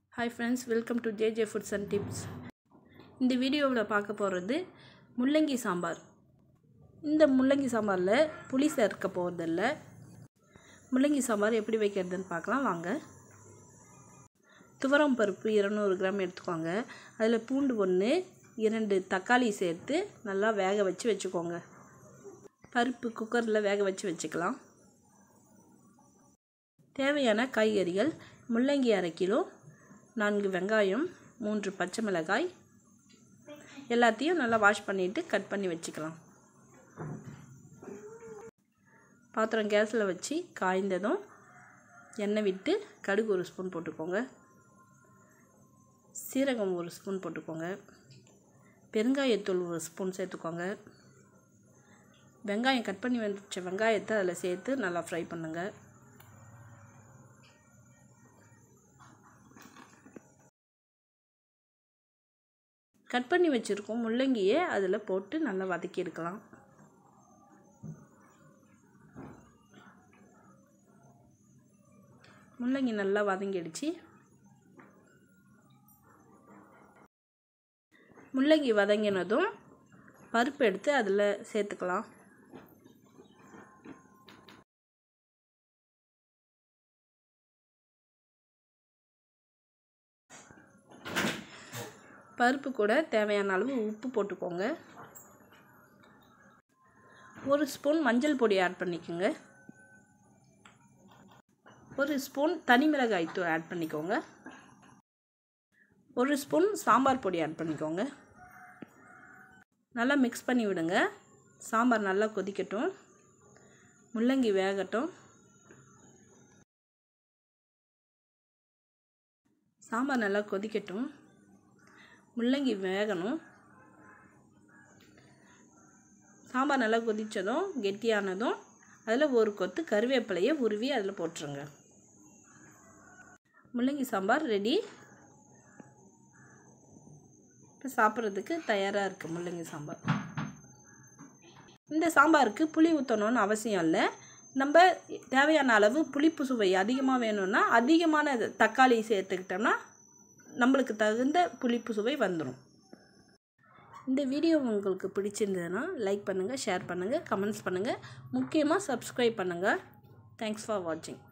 hi friends welcome to JJ foods and tips இந்த வீடியோவில் பார்க்க போகிறது முள்ளங்கி சாம்பார் இந்த முள்ளங்கி சாம்பாரில் புளி சேர்க்க போகிறதில்ல முள்ளங்கி சாம்பார் எப்படி வைக்கிறதுன்னு பார்க்கலாம் வாங்க துவரம் பருப்பு இரநூறு கிராம் எடுத்துக்கோங்க அதில் பூண்டு ஒன்று இரண்டு தக்காளி சேர்த்து நல்லா வேக வச்சு வச்சுக்கோங்க பருப்பு குக்கரில் வேக வச்சு வச்சுக்கலாம் தேவையான காய்கறிகள் முள்ளங்கி அரை கிலோ நான்கு வெங்காயம் மூன்று பச்சை மிளகாய் எல்லாத்தையும் நல்லா வாஷ் பண்ணிவிட்டு கட் பண்ணி வச்சுக்கலாம் பாத்திரம் கேஸில் வச்சு காய்ந்ததும் எண்ணெய் விட்டு கடுகு ஒரு ஸ்பூன் போட்டுக்கோங்க சீரகம் ஒரு ஸ்பூன் போட்டுக்கோங்க பெருங்காயத்தூள் ஒரு ஸ்பூன் சேர்த்துக்கோங்க வெங்காயம் கட் பண்ணி வச்ச வெங்காயத்தை அதில் சேர்த்து நல்லா ஃப்ரை பண்ணுங்கள் கட் பண்ணி வச்சுருக்கோம் முள்ளங்கியை அதில் போட்டு நல்லா வதக்கி எடுக்கலாம் முள்ளங்கி நல்லா வதங்கிடுச்சு முள்ளங்கி வதங்கினதும் பருப்பு எடுத்து அதில் சேர்த்துக்கலாம் பருப்பு கூட தேவையான அளவு உப்பு போட்டுக்கோங்க ஒரு ஸ்பூன் மஞ்சள் பொடி ஆட் பண்ணிக்கோங்க ஒரு ஸ்பூன் தனி மிளகாய் தூள் ஆட் பண்ணிக்கோங்க ஒரு ஸ்பூன் சாம்பார் பொடி ஆட் பண்ணிக்கோங்க நல்லா மிக்ஸ் பண்ணி விடுங்க சாம்பார் நல்லா கொதிக்கட்டும் முள்ளங்கி வேகட்டும் சாம்பார் நல்லா கொதிக்கட்டும் முள்ளங்கி வேகணும் சாம்பார் நல்லா கொதித்ததும் கெட்டியானதும் அதில் ஒரு கொத்து கருவேப்பிலையை உருவி அதில் போட்டுருங்க முள்ளங்கி சாம்பார் ரெடி இப்போ சாப்பிட்றதுக்கு தயாராக இருக்குது முள்ளங்கி சாம்பார் இந்த சாம்பாருக்கு புளி ஊற்றணும்னு அவசியம் இல்லை நம்ம தேவையான அளவு புளிப்பு சுவை அதிகமாக வேணும்னா அதிகமான தக்காளி சேர்த்துக்கிட்டோம்னா நம்மளுக்கு தகுந்த புளிப்பு சுவை வந்துடும் இந்த வீடியோ உங்களுக்கு பிடிச்சிருந்ததுன்னா லைக் பண்ணுங்கள் ஷேர் பண்ணுங்கள் கமெண்ட்ஸ் பண்ணுங்கள் முக்கியமாக சப்ஸ்கிரைப் பண்ணுங்கள் தேங்க்ஸ் ஃபார் வாட்சிங்